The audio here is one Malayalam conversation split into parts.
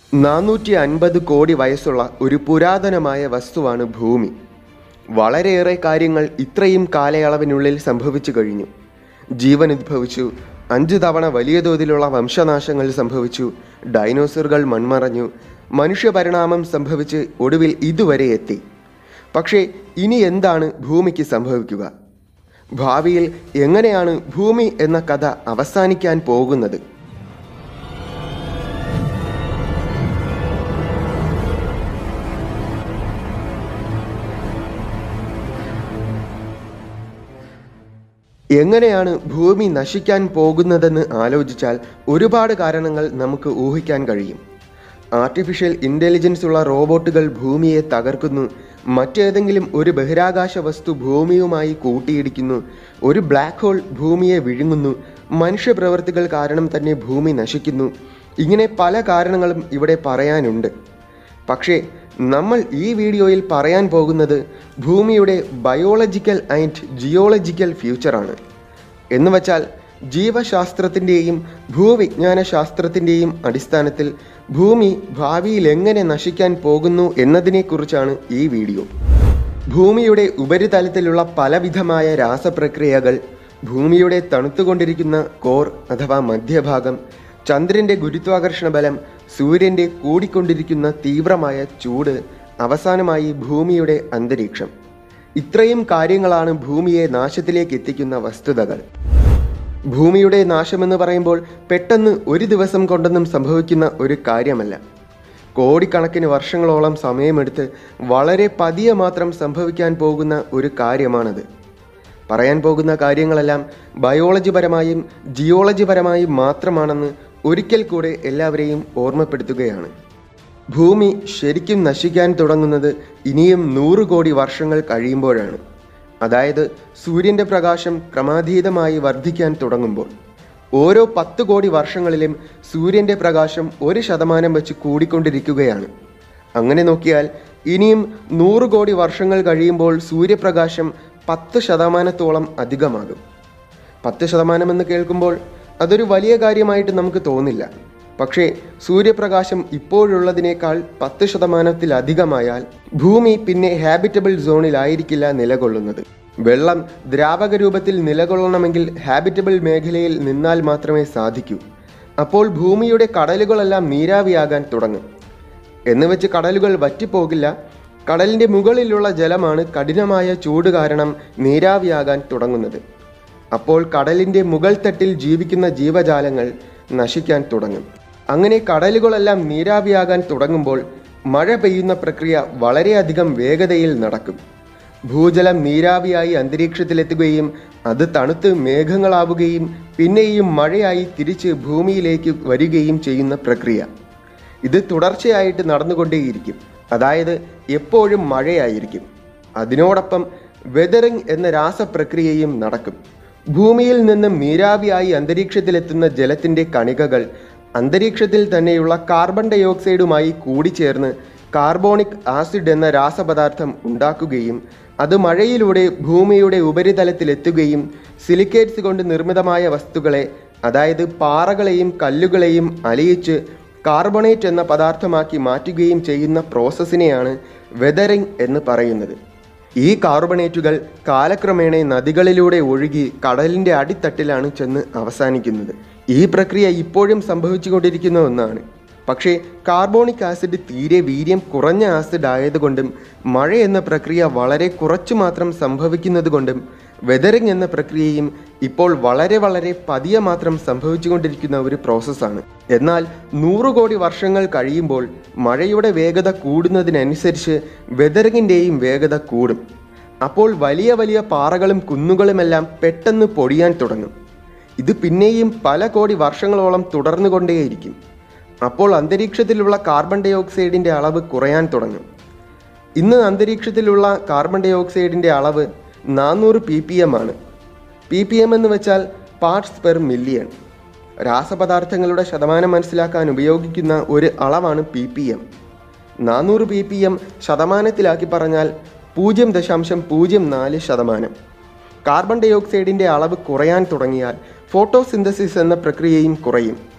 നാനൂറ്റി അൻപത് കോടി വയസ്സുള്ള ഒരു പുരാതനമായ വസ്തുവാണ് ഭൂമി വളരെയേറെ കാര്യങ്ങൾ ഇത്രയും കാലയളവിനുള്ളിൽ സംഭവിച്ചു കഴിഞ്ഞു ജീവൻ ഉദ്ഭവിച്ചു അഞ്ച് തവണ വലിയ തോതിലുള്ള വംശനാശങ്ങൾ സംഭവിച്ചു ഡൈനോസറുകൾ മൺമറഞ്ഞു മനുഷ്യപരിണാമം സംഭവിച്ച് ഒടുവിൽ ഇതുവരെ എത്തി പക്ഷേ ഇനി എന്താണ് ഭൂമിക്ക് സംഭവിക്കുക ഭാവിയിൽ എങ്ങനെയാണ് ഭൂമി എന്ന കഥ അവസാനിക്കാൻ പോകുന്നത് എങ്ങനെയാണ് ഭൂമി നശിക്കാൻ പോകുന്നതെന്ന് ആലോചിച്ചാൽ ഒരുപാട് കാരണങ്ങൾ നമുക്ക് ഊഹിക്കാൻ കഴിയും ആർട്ടിഫിഷ്യൽ ഇൻ്റലിജൻസ് ഉള്ള റോബോട്ടുകൾ ഭൂമിയെ തകർക്കുന്നു മറ്റേതെങ്കിലും ഒരു ബഹിരാകാശ വസ്തു ഭൂമിയുമായി കൂട്ടിയിടിക്കുന്നു ഒരു ബ്ലാക്ക് ഹോൾ ഭൂമിയെ വിഴുങ്ങുന്നു മനുഷ്യപ്രവൃത്തികൾ കാരണം തന്നെ ഭൂമി നശിക്കുന്നു ഇങ്ങനെ പല കാരണങ്ങളും ഇവിടെ പറയാനുണ്ട് പക്ഷേ നമ്മൾ ഈ വീഡിയോയിൽ പറയാൻ പോകുന്നത് ഭൂമിയുടെ ബയോളജിക്കൽ ആൻഡ് ജിയോളജിക്കൽ ഫ്യൂച്ചറാണ് എന്ന് വച്ചാൽ ജീവശാസ്ത്രത്തിൻ്റെയും ഭൂവിജ്ഞാന ശാസ്ത്രത്തിൻ്റെയും അടിസ്ഥാനത്തിൽ ഭൂമി ഭാവിയിൽ എങ്ങനെ നശിക്കാൻ പോകുന്നു എന്നതിനെക്കുറിച്ചാണ് ഈ വീഡിയോ ഭൂമിയുടെ ഉപരിതലത്തിലുള്ള പലവിധമായ രാസപ്രക്രിയകൾ ഭൂമിയുടെ തണുത്തുകൊണ്ടിരിക്കുന്ന കോർ അഥവാ മധ്യഭാഗം ചന്ദ്രന്റെ ഗുരുത്വാകർഷണ ബലം സൂര്യന്റെ കൂടിക്കൊണ്ടിരിക്കുന്ന തീവ്രമായ ചൂട് അവസാനമായി ഭൂമിയുടെ അന്തരീക്ഷം ഇത്രയും കാര്യങ്ങളാണ് ഭൂമിയെ നാശത്തിലേക്ക് എത്തിക്കുന്ന വസ്തുതകൾ ഭൂമിയുടെ നാശമെന്ന് പറയുമ്പോൾ പെട്ടെന്ന് ഒരു ദിവസം കൊണ്ടൊന്നും സംഭവിക്കുന്ന ഒരു കാര്യമല്ല കോടിക്കണക്കിന് വർഷങ്ങളോളം സമയമെടുത്ത് വളരെ പതിയെ മാത്രം സംഭവിക്കാൻ പോകുന്ന ഒരു കാര്യമാണത് പറയാൻ പോകുന്ന കാര്യങ്ങളെല്ലാം ബയോളജിപരമായും ജിയോളജിപരമായും മാത്രമാണെന്ന് ഒരിക്കൽ കൂടെ എല്ലാവരെയും ഓർമ്മപ്പെടുത്തുകയാണ് ഭൂമി ശരിക്കും നശിക്കാൻ തുടങ്ങുന്നത് ഇനിയും നൂറ് കോടി വർഷങ്ങൾ കഴിയുമ്പോഴാണ് അതായത് സൂര്യൻ്റെ പ്രകാശം ക്രമാതീതമായി വർദ്ധിക്കാൻ തുടങ്ങുമ്പോൾ ഓരോ പത്ത് കോടി വർഷങ്ങളിലും സൂര്യൻ്റെ പ്രകാശം ഒരു ശതമാനം വെച്ച് കൂടിക്കൊണ്ടിരിക്കുകയാണ് അങ്ങനെ നോക്കിയാൽ ഇനിയും നൂറ് കോടി വർഷങ്ങൾ കഴിയുമ്പോൾ സൂര്യപ്രകാശം പത്ത് ശതമാനത്തോളം അധികമാകും പത്ത് ശതമാനം എന്ന് കേൾക്കുമ്പോൾ അതൊരു വലിയ കാര്യമായിട്ട് നമുക്ക് തോന്നില്ല പക്ഷേ സൂര്യപ്രകാശം ഇപ്പോഴുള്ളതിനേക്കാൾ പത്ത് ശതമാനത്തിലധികമായാൽ ഭൂമി പിന്നെ ഹാബിറ്റബിൾ സോണിലായിരിക്കില്ല നിലകൊള്ളുന്നത് വെള്ളം ദ്രാവക രൂപത്തിൽ നിലകൊള്ളണമെങ്കിൽ ഹാബിറ്റബിൾ മേഖലയിൽ നിന്നാൽ മാത്രമേ സാധിക്കൂ അപ്പോൾ ഭൂമിയുടെ കടലുകളെല്ലാം നീരാവിയാകാൻ തുടങ്ങും എന്ന് വെച്ച് കടലുകൾ വറ്റിപ്പോകില്ല കടലിൻ്റെ മുകളിലുള്ള ജലമാണ് കഠിനമായ ചൂട് കാരണം നീരാവിയാകാൻ തുടങ്ങുന്നത് അപ്പോൾ കടലിൻ്റെ മുകൾ തട്ടിൽ ജീവിക്കുന്ന ജീവജാലങ്ങൾ നശിക്കാൻ തുടങ്ങും അങ്ങനെ കടലുകളെല്ലാം നീരാവിയാകാൻ തുടങ്ങുമ്പോൾ മഴ പെയ്യുന്ന പ്രക്രിയ വളരെയധികം വേഗതയിൽ നടക്കും ഭൂജലം നീരാവിയായി അന്തരീക്ഷത്തിലെത്തുകയും അത് തണുത്ത് മേഘങ്ങളാവുകയും പിന്നെയും മഴയായി തിരിച്ച് ഭൂമിയിലേക്ക് വരികയും ചെയ്യുന്ന പ്രക്രിയ ഇത് തുടർച്ചയായിട്ട് നടന്നുകൊണ്ടേയിരിക്കും അതായത് എപ്പോഴും മഴയായിരിക്കും അതിനോടൊപ്പം വെതറിംഗ് എന്ന രാസപ്രക്രിയയും നടക്കും ഭൂമിയിൽ നിന്നും നീരാവിയായി അന്തരീക്ഷത്തിലെത്തുന്ന ജലത്തിൻ്റെ കണികകൾ അന്തരീക്ഷത്തിൽ തന്നെയുള്ള കാർബൺ ഡൈ ഓക്സൈഡുമായി കൂടിച്ചേർന്ന് കാർബോണിക് ആസിഡ് എന്ന രാസപദാർത്ഥം ഉണ്ടാക്കുകയും അത് മഴയിലൂടെ ഭൂമിയുടെ ഉപരിതലത്തിലെത്തുകയും സിലിക്കേറ്റ്സ് കൊണ്ട് നിർമ്മിതമായ വസ്തുക്കളെ അതായത് പാറകളെയും കല്ലുകളെയും അലിയിച്ച് കാർബണേറ്റ് എന്ന പദാർത്ഥമാക്കി മാറ്റുകയും ചെയ്യുന്ന പ്രോസസ്സിനെയാണ് വെതറിംഗ് എന്ന് പറയുന്നത് ഈ കാർബണേറ്റുകൾ കാലക്രമേണ നദികളിലൂടെ ഒഴുകി കടലിൻ്റെ അടിത്തട്ടിലാണ് ചെന്ന് അവസാനിക്കുന്നത് ഈ പ്രക്രിയ ഇപ്പോഴും സംഭവിച്ചുകൊണ്ടിരിക്കുന്ന ഒന്നാണ് പക്ഷേ കാർബോണിക് ആസിഡ് തീരെ വീര്യം കുറഞ്ഞ ആസിഡ് ആയതുകൊണ്ടും മഴ എന്ന പ്രക്രിയ വളരെ കുറച്ചു മാത്രം സംഭവിക്കുന്നത് കൊണ്ടും വെതറിംഗ് എന്ന പ്രക്രിയയും ഇപ്പോൾ വളരെ വളരെ പതിയെ മാത്രം സംഭവിച്ചുകൊണ്ടിരിക്കുന്ന ഒരു പ്രോസസ്സാണ് എന്നാൽ നൂറ് കോടി വർഷങ്ങൾ കഴിയുമ്പോൾ മഴയുടെ വേഗത കൂടുന്നതിനനുസരിച്ച് വെതറിങ്ങിൻ്റെയും വേഗത കൂടും അപ്പോൾ വലിയ വലിയ പാറകളും കുന്നുകളുമെല്ലാം പെട്ടെന്ന് പൊടിയാൻ തുടങ്ങും ഇത് പിന്നെയും പല കോടി വർഷങ്ങളോളം തുടർന്നുകൊണ്ടേയിരിക്കും അപ്പോൾ അന്തരീക്ഷത്തിലുള്ള കാർബൺ ഡൈ ഓക്സൈഡിൻ്റെ അളവ് കുറയാൻ തുടങ്ങും ഇന്ന് അന്തരീക്ഷത്തിലുള്ള കാർബൺ ഡൈ ഓക്സൈഡിൻ്റെ അളവ് നാനൂറ് പി പി എം ആണ് പി പി എം എന്ന് വെച്ചാൽ പാർട്സ് പെർ മില്യൺ രാസപദാർത്ഥങ്ങളുടെ ശതമാനം മനസ്സിലാക്കാൻ ഉപയോഗിക്കുന്ന ഒരു അളവാണ് പി പി എം നാനൂറ് പി പി എം ശതമാനത്തിലാക്കി പറഞ്ഞാൽ പൂജ്യം ദശാംശം പൂജ്യം നാല് ശതമാനം കാർബൺ ഡൈ ഓക്സൈഡിൻ്റെ അളവ് കുറയാൻ തുടങ്ങിയാൽ ഫോട്ടോസിന്തസിസ് എന്ന പ്രക്രിയയും കുറയും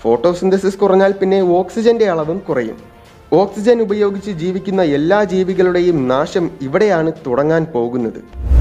ഫോട്ടോസിന്തസിസ് കുറഞ്ഞാൽ പിന്നെ ഓക്സിജന്റെ അളവും കുറയും ഓക്സിജൻ ഉപയോഗിച്ച് ജീവിക്കുന്ന എല്ലാ ജീവികളുടെയും നാശം ഇവിടെയാണ് തുടങ്ങാൻ പോകുന്നത്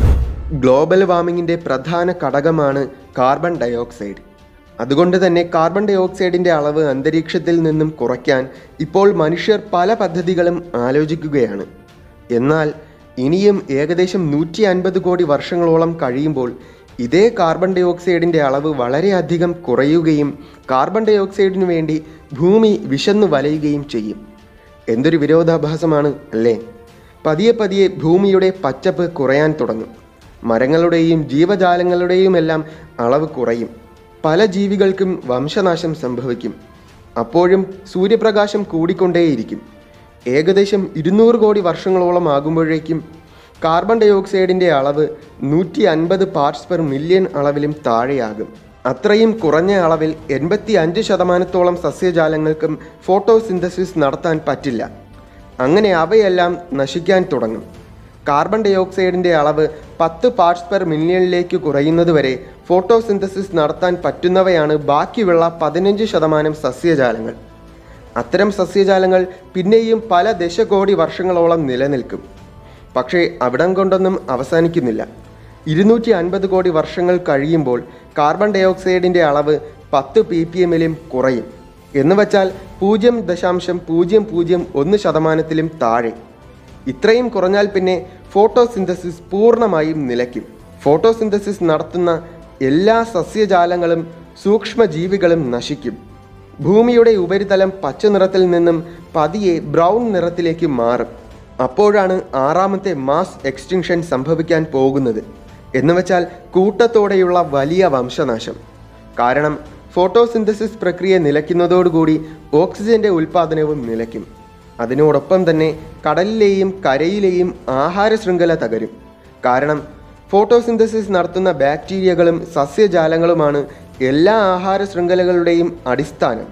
ഗ്ലോബൽ വാർമിങ്ങിന്റെ പ്രധാന ഘടകമാണ് കാർബൺ ഡയോക്സൈഡ് അതുകൊണ്ട് തന്നെ കാർബൺ ഡയോക്സൈഡിന്റെ അളവ് അന്തരീക്ഷത്തിൽ നിന്നും കുറയ്ക്കാൻ ഇപ്പോൾ മനുഷ്യർ പല പദ്ധതികളും ആലോചിക്കുകയാണ് എന്നാൽ ഇനിയും ഏകദേശം നൂറ്റി അൻപത് കോടി വർഷങ്ങളോളം കഴിയുമ്പോൾ ഇതേ കാർബൺ ഡയോക്സൈഡിന്റെ അളവ് വളരെയധികം കുറയുകയും കാർബൺ ഡയോക്സൈഡിനു വേണ്ടി ഭൂമി വിശന്നു വലയുകയും ചെയ്യും എന്തൊരു വിരോധാഭാസമാണ് അല്ലേ പതിയെ പതിയെ ഭൂമിയുടെ പച്ചപ്പ് കുറയാൻ തുടങ്ങും മരങ്ങളുടെയും ജീവജാലങ്ങളുടെയും എല്ലാം അളവ് കുറയും പല ജീവികൾക്കും വംശനാശം സംഭവിക്കും അപ്പോഴും സൂര്യപ്രകാശം കൂടിക്കൊണ്ടേയിരിക്കും ഏകദേശം ഇരുന്നൂറ് കോടി വർഷങ്ങളോളം ആകുമ്പോഴേക്കും കാർബൺ ഡയോക്സൈഡിന്റെ അളവ് നൂറ്റി അൻപത് പാർട്സ് പെർ മില്യൺ അളവിലും താഴെയാകും അത്രയും കുറഞ്ഞ അളവിൽ എൺപത്തി അഞ്ച് ശതമാനത്തോളം സസ്യജാലങ്ങൾക്കും ഫോട്ടോസിന്തസിസ് നടത്താൻ പറ്റില്ല അങ്ങനെ അവയെല്ലാം നശിക്കാൻ തുടങ്ങും കാർബൺ ഡയോക്സൈഡിന്റെ അളവ് പത്ത് പാർട്സ് പെർ മില്യണിലേക്ക് കുറയുന്നതുവരെ ഫോട്ടോസിന്തസിസ് നടത്താൻ പറ്റുന്നവയാണ് ബാക്കിയുള്ള പതിനഞ്ച് ശതമാനം സസ്യജാലങ്ങൾ അത്തരം സസ്യജാലങ്ങൾ പിന്നെയും പല ദശകോടി വർഷങ്ങളോളം നിലനിൽക്കും പക്ഷേ അവിടം കൊണ്ടൊന്നും അവസാനിക്കുന്നില്ല ഇരുന്നൂറ്റി അൻപത് കോടി വർഷങ്ങൾ കഴിയുമ്പോൾ കാർബൺ ഡയോക്സൈഡിന്റെ അളവ് പത്ത് പി പി എമ്മിലും കുറയും എന്ന് വച്ചാൽ പൂജ്യം ദശാംശം പൂജ്യം പൂജ്യം ഒന്ന് ശതമാനത്തിലും താഴെ ഇത്രയും കുറഞ്ഞാൽ പിന്നെ ഫോട്ടോസിന്തസിസ് പൂർണ്ണമായും നിലയ്ക്കും ഫോട്ടോസിന്തസിസ് നടത്തുന്ന എല്ലാ സസ്യജാലങ്ങളും സൂക്ഷ്മജീവികളും നശിക്കും ഭൂമിയുടെ ഉപരിതലം പച്ച നിറത്തിൽ നിന്നും പതിയെ ബ്രൗൺ നിറത്തിലേക്ക് മാറും അപ്പോഴാണ് ആറാമത്തെ മാസ് എക്സ്റ്റിങ്ഷൻ സംഭവിക്കാൻ പോകുന്നത് എന്ന് വെച്ചാൽ കൂട്ടത്തോടെയുള്ള വലിയ വംശനാശം കാരണം ഫോട്ടോസിന്തസിസ് പ്രക്രിയ നിലയ്ക്കുന്നതോടുകൂടി ഓക്സിജന്റെ ഉൽപ്പാദനവും നിലയ്ക്കും അതിനോടൊപ്പം തന്നെ കടലിലെയും കരയിലെയും ആഹാര ശൃംഖല തകരും കാരണം ഫോട്ടോസിന്തസിസ് നടത്തുന്ന ബാക്ടീരിയകളും സസ്യജാലങ്ങളുമാണ് എല്ലാ ആഹാര ശൃംഖലകളുടെയും അടിസ്ഥാനം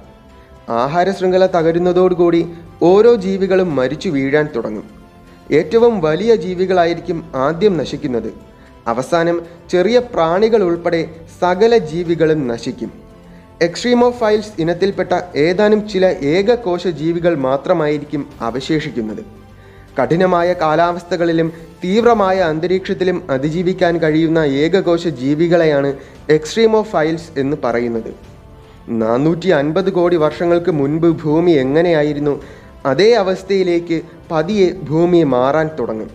ആഹാര ശൃംഖല തകരുന്നതോടുകൂടി ഓരോ ജീവികളും മരിച്ചു വീഴാൻ തുടങ്ങും ഏറ്റവും വലിയ ജീവികളായിരിക്കും ആദ്യം നശിക്കുന്നത് അവസാനം ചെറിയ പ്രാണികൾ ഉൾപ്പെടെ സകല ജീവികളും നശിക്കും എക്സ്ട്രീമോഫൈൽസ് ഇനത്തിൽപ്പെട്ട ഏതാനും ചില ഏകകോശ ജീവികൾ മാത്രമായിരിക്കും അവശേഷിക്കുന്നത് കഠിനമായ കാലാവസ്ഥകളിലും തീവ്രമായ അന്തരീക്ഷത്തിലും അതിജീവിക്കാൻ കഴിയുന്ന ഏകകോശ ജീവികളെയാണ് എക്സ്ട്രീമോഫൈൽസ് എന്ന് പറയുന്നത് നാനൂറ്റി അൻപത് കോടി വർഷങ്ങൾക്ക് മുൻപ് ഭൂമി എങ്ങനെയായിരുന്നു അതേ അവസ്ഥയിലേക്ക് പതിയെ ഭൂമി മാറാൻ തുടങ്ങും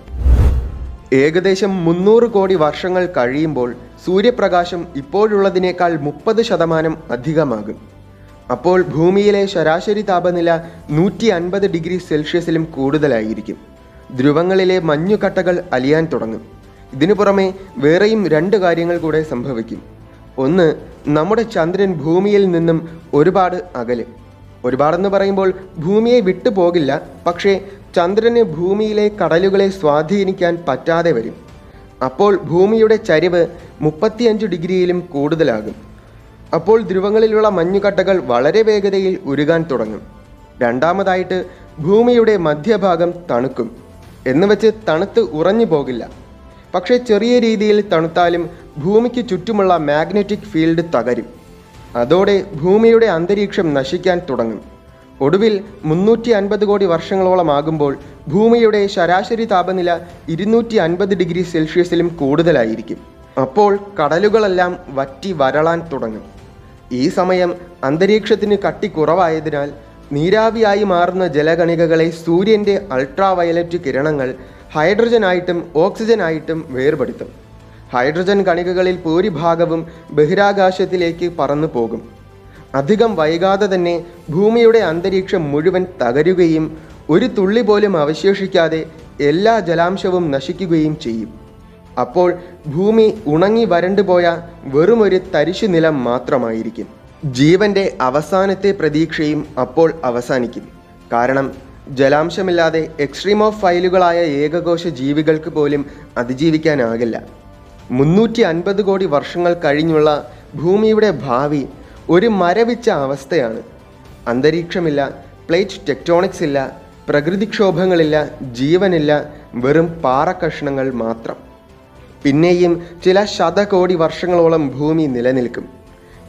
ഏകദേശം മുന്നൂറ് കോടി വർഷങ്ങൾ കഴിയുമ്പോൾ സൂര്യപ്രകാശം ഇപ്പോഴുള്ളതിനേക്കാൾ മുപ്പത് ശതമാനം അധികമാകും അപ്പോൾ ഭൂമിയിലെ ശരാശരി താപനില നൂറ്റി അൻപത് ഡിഗ്രി സെൽഷ്യസിലും കൂടുതലായിരിക്കും ധ്രുവങ്ങളിലെ മഞ്ഞുകട്ടകൾ അലിയാൻ തുടങ്ങും ഇതിനു പുറമെ വേറെയും രണ്ട് കാര്യങ്ങൾ കൂടെ സംഭവിക്കും ഒന്ന് നമ്മുടെ ചന്ദ്രൻ ഭൂമിയിൽ നിന്നും ഒരുപാട് അകലെ ഒരുപാടെന്ന് പറയുമ്പോൾ ഭൂമിയെ വിട്ടു പോകില്ല പക്ഷേ ചന്ദ്രന് ഭൂമിയിലെ കടലുകളെ സ്വാധീനിക്കാൻ പറ്റാതെ വരും അപ്പോൾ ഭൂമിയുടെ ചരിവ് മുപ്പത്തിയഞ്ച് ഡിഗ്രിയിലും കൂടുതലാകും അപ്പോൾ ധ്രുവങ്ങളിലുള്ള മഞ്ഞുകട്ടകൾ വളരെ വേഗതയിൽ ഉരുകാൻ തുടങ്ങും രണ്ടാമതായിട്ട് ഭൂമിയുടെ മധ്യഭാഗം തണുക്കും എന്ന് വെച്ച് തണുത്ത് ഉറഞ്ഞു പോകില്ല പക്ഷേ ചെറിയ രീതിയിൽ തണുത്താലും ഭൂമിക്ക് ചുറ്റുമുള്ള മാഗ്നറ്റിക് ഫീൽഡ് തകരും അതോടെ ഭൂമിയുടെ അന്തരീക്ഷം നശിക്കാൻ തുടങ്ങും ഒടുവിൽ മുന്നൂറ്റി അൻപത് കോടി വർഷങ്ങളോളം ആകുമ്പോൾ ഭൂമിയുടെ ശരാശരി താപനില ഇരുന്നൂറ്റി അൻപത് ഡിഗ്രി സെൽഷ്യസിലും കൂടുതലായിരിക്കും അപ്പോൾ കടലുകളെല്ലാം വറ്റി വരളാൻ തുടങ്ങും ഈ സമയം അന്തരീക്ഷത്തിന് കട്ടി കുറവായതിനാൽ നീരാവിയായി മാറുന്ന ജലകണികകളെ സൂര്യൻ്റെ അൾട്രാവയലറ്റ് കിരണങ്ങൾ ഹൈഡ്രജനായിട്ടും ഓക്സിജനായിട്ടും വേർപെടുത്തും ഹൈഡ്രജൻ കണികകളിൽ ഭൂരിഭാഗവും ബഹിരാകാശത്തിലേക്ക് പറന്നു പോകും അധികം വൈകാതെ തന്നെ ഭൂമിയുടെ അന്തരീക്ഷം മുഴുവൻ തകരുകയും ഒരു തുള്ളി പോലും അവശേഷിക്കാതെ എല്ലാ ജലാംശവും നശിക്കുകയും ചെയ്യും അപ്പോൾ ഭൂമി ഉണങ്ങി വരണ്ടുപോയ വെറുമൊരു തരിശു നിലം മാത്രമായിരിക്കും ജീവന്റെ അവസാനത്തെ പ്രതീക്ഷയും അപ്പോൾ അവസാനിക്കും കാരണം ജലാംശമില്ലാതെ എക്സ്ട്രീമോ ഫൈലുകളായ ഏകകോശ ജീവികൾക്ക് പോലും അതിജീവിക്കാനാകില്ല മുന്നൂറ്റി അൻപത് കോടി വർഷങ്ങൾ കഴിഞ്ഞുള്ള ഭൂമിയുടെ ഭാവി ഒരു മരവിച്ച അവസ്ഥയാണ് അന്തരീക്ഷമില്ല പ്ലേറ്റ് ടെക്ടോണിക്സ് ഇല്ല പ്രകൃതിക്ഷോഭങ്ങളില്ല ജീവനില്ല വെറും പാറക്കഷ്ണങ്ങൾ മാത്രം പിന്നെയും ചില ശതകോടി വർഷങ്ങളോളം ഭൂമി നിലനിൽക്കും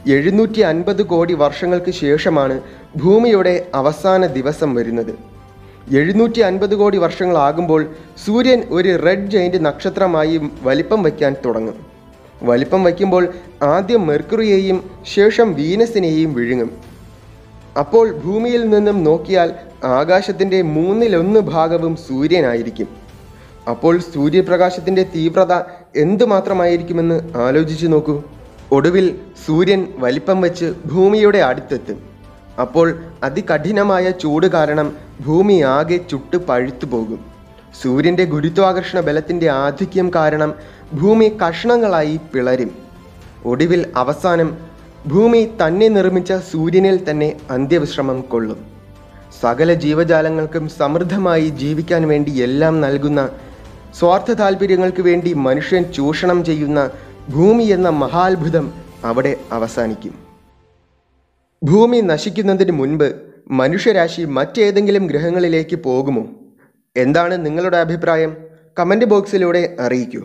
എഴുന്നൂറ്റി അൻപത് കോടി വർഷങ്ങൾക്ക് ശേഷമാണ് ഭൂമിയുടെ അവസാന ദിവസം വരുന്നത് എഴുന്നൂറ്റി അൻപത് കോടി വർഷങ്ങളാകുമ്പോൾ സൂര്യൻ ഒരു റെഡ് ജയിന്റ് നക്ഷത്രമായി വലിപ്പം വയ്ക്കാൻ തുടങ്ങും വലിപ്പം വയ്ക്കുമ്പോൾ ആദ്യം മെർക്കുറിയെയും ശേഷം വീനസിനെയും വിഴുങ്ങും അപ്പോൾ ഭൂമിയിൽ നിന്നും നോക്കിയാൽ ആകാശത്തിൻ്റെ മൂന്നിലൊന്ന് ഭാഗവും സൂര്യനായിരിക്കും അപ്പോൾ സൂര്യപ്രകാശത്തിൻ്റെ തീവ്രത എന്തുമാത്രമായിരിക്കുമെന്ന് ആലോചിച്ചു നോക്കൂ ഒടുവിൽ സൂര്യൻ വലിപ്പം വെച്ച് ഭൂമിയുടെ അടുത്തെത്തും അപ്പോൾ അതികഠിനമായ ചൂട് കാരണം ഭൂമി ആകെ ചുട്ട് പഴുത്തു പോകും സൂര്യൻ്റെ ഗുരുത്വാകർഷണ ബലത്തിൻ്റെ ആധിക്യം കാരണം ഭൂമി കഷ്ണങ്ങളായി പിളരും ഒടുവിൽ അവസാനം ഭൂമി തന്നെ നിർമ്മിച്ച സൂര്യനിൽ തന്നെ അന്ത്യവിശ്രമം കൊള്ളും സകല ജീവജാലങ്ങൾക്കും സമൃദ്ധമായി ജീവിക്കാൻ വേണ്ടി എല്ലാം നൽകുന്ന സ്വാർത്ഥ താല്പര്യങ്ങൾക്ക് വേണ്ടി മനുഷ്യൻ ചൂഷണം ചെയ്യുന്ന ഭൂമി എന്ന മഹാത്ഭുതം അവിടെ അവസാനിക്കും ഭൂമി നശിക്കുന്നതിന് മുൻപ് മനുഷ്യരാശി മറ്റേതെങ്കിലും ഗ്രഹങ്ങളിലേക്ക് പോകുമോ എന്താണ് നിങ്ങളുടെ അഭിപ്രായം കമൻറ്റ് ബോക്സിലൂടെ അറിയിക്കൂ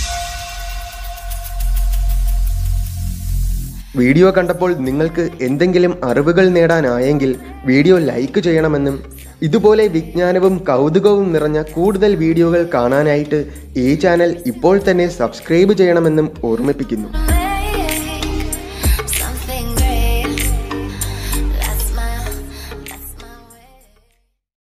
വീഡിയോ കണ്ടപ്പോൾ നിങ്ങൾക്ക് എന്തെങ്കിലും അറിവുകൾ നേടാനായെങ്കിൽ വീഡിയോ ലൈക്ക് ചെയ്യണമെന്നും ഇതുപോലെ വിജ്ഞാനവും കൗതുകവും നിറഞ്ഞ കൂടുതൽ വീഡിയോകൾ കാണാനായിട്ട് ഈ ചാനൽ ഇപ്പോൾ തന്നെ സബ്സ്ക്രൈബ് ചെയ്യണമെന്നും ഓർമ്മിപ്പിക്കുന്നു